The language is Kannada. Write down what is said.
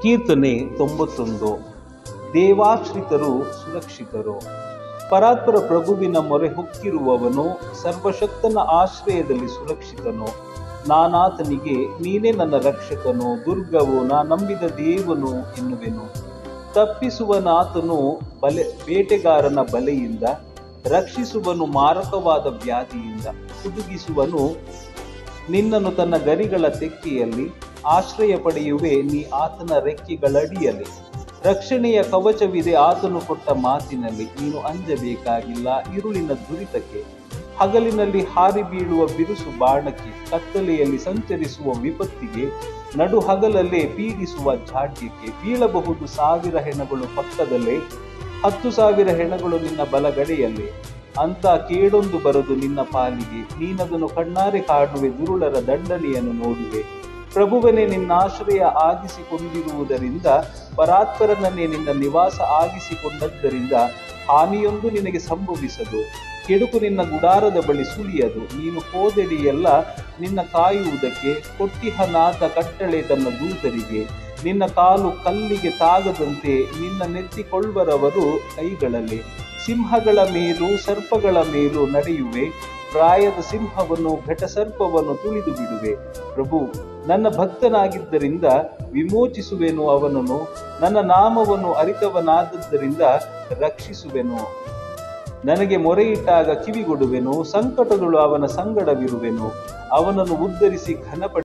ಕೀರ್ತನೆ ತೊಂಬತ್ತೊಂದು ದೇವಾಶ್ರಿತರು ಸುರಕ್ಷಿತರು ಪರಾತ್ಪರ ಪ್ರಭುವಿನ ಮೊರೆ ಹೊಕ್ಕಿರುವವನು ಸರ್ವಶಕ್ತನ ಆಶ್ರಯದಲ್ಲಿ ಸುರಕ್ಷಿತನು ನಾನಾತನಿಗೆ ನೀನೇ ನನ್ನ ರಕ್ಷಕನು ದುರ್ಗವು ನಾ ನಂಬಿದ ದೇವನು ಎನ್ನುವೆನು ತಪ್ಪಿಸುವನಾತನು ಬಲೆ ಬೇಟೆಗಾರನ ಬಲೆಯಿಂದ ರಕ್ಷಿಸುವನು ಮಾರಕವಾದ ವ್ಯಾಧಿಯಿಂದ ಹುದುಗಿಸುವನು ನಿನ್ನನ್ನು ತನ್ನ ಗರಿಗಳ ತೆಕ್ಕೆಯಲ್ಲಿ ಆಶ್ರಯ ಪಡೆಯುವೆ ನೀ ಆತನ ರೆಕ್ಕೆಗಳಡಿಯಲ್ಲಿ ರಕ್ಷಣೆಯ ಕವಚವಿದೆ ಆತನು ಕೊಟ್ಟ ಮಾತಿನಲ್ಲಿ ನೀನು ಅಂಜಬೇಕಾಗಿಲ್ಲ ಇರುಳಿನ ದುರಿತಕ್ಕೆ ಹಗಲಿನಲ್ಲಿ ಹಾರಿ ಬೀಳುವ ಬಿರುಸು ಬಾಣಕ್ಕೆ ಕತ್ತಲೆಯಲ್ಲಿ ಸಂಚರಿಸುವ ವಿಪತ್ತಿಗೆ ನಡು ಹಗಲಲ್ಲೇ ಪೀಡಿಸುವ ಜಾಡ್ಯಕ್ಕೆ ಬೀಳಬಹುದು ಸಾವಿರ ಹೆಣಗಳು ಪಕ್ಕದಲ್ಲೇ ಹತ್ತು ಸಾವಿರ ಹೆಣಗಳು ನಿನ್ನ ಬಲಗಡೆಯಲ್ಲಿ ಅಂತ ಕೇಡೊಂದು ಬರದು ನಿನ್ನ ಪಾಲಿಗೆ ನೀನದನ್ನು ಕಣ್ಣಾರೆ ಕಾಣುವೆ ದುರುಳರ ದಂಡನೆಯನ್ನು ನೋಡುವೆ ಪ್ರಭುವನೇ ನಿನ್ನ ಆಶ್ರಯ ಆಗಿಸಿಕೊಂಡಿರುವುದರಿಂದ ಪರಾತ್ಪರನನ್ನೇ ನಿನ್ನ ನಿವಾಸ ಆಗಿಸಿಕೊಂಡದ್ದರಿಂದ ಹಾನಿಯೊಂದು ನಿನಗೆ ಸಂಭವಿಸದು ಕೆಡುಕು ನಿನ್ನ ಗುಡಾರದ ಬಳಿ ಸುಳಿಯದು ನೀನು ಹೋದೆಡೆಯೆಲ್ಲ ನಿನ್ನ ಕಾಯುವುದಕ್ಕೆ ಕೊಟ್ಟಿಹನಾದ ಕಟ್ಟಳೆ ತನ್ನ ದೂತರಿಗೆ ನಿನ್ನ ಕಾಲು ಕಲ್ಲಿಗೆ ತಾಗದಂತೆ ನಿನ್ನ ನೆತ್ತಿಕೊಳ್ಳುವರವರು ಕೈಗಳಲ್ಲಿ ಸಿಂಹಗಳ ಮೇಲೂ ಸರ್ಪಗಳ ಮೇಲೂ ನಡೆಯುವೆ ಪ್ರಾಯದ ಸಿಂಹವನ್ನು ಘಟಸರ್ಪವನ್ನು ತುಳಿದು ಬಿಡುವೆ ಪ್ರಭು ನನ್ನ ಭಕ್ತನಾಗಿದ್ದರಿಂದ ವಿಮೋಚಿಸುವೆನು ಅವನನ್ನು ನನ್ನ ನಾಮವನ್ನು ಅರಿತವನಾದದ್ದರಿಂದ ರಕ್ಷಿಸುವೆನು ನನಗೆ ಮೊರೆಯಿಟ್ಟಾಗ ಕಿವಿಗೊಡುವೆನು ಸಂಕಟಗಳು ಅವನ ಸಂಗಡವಿರುವೆನು ಅವನನ್ನು ಉದ್ಧರಿಸಿ ಘನಪಡಿಸಿ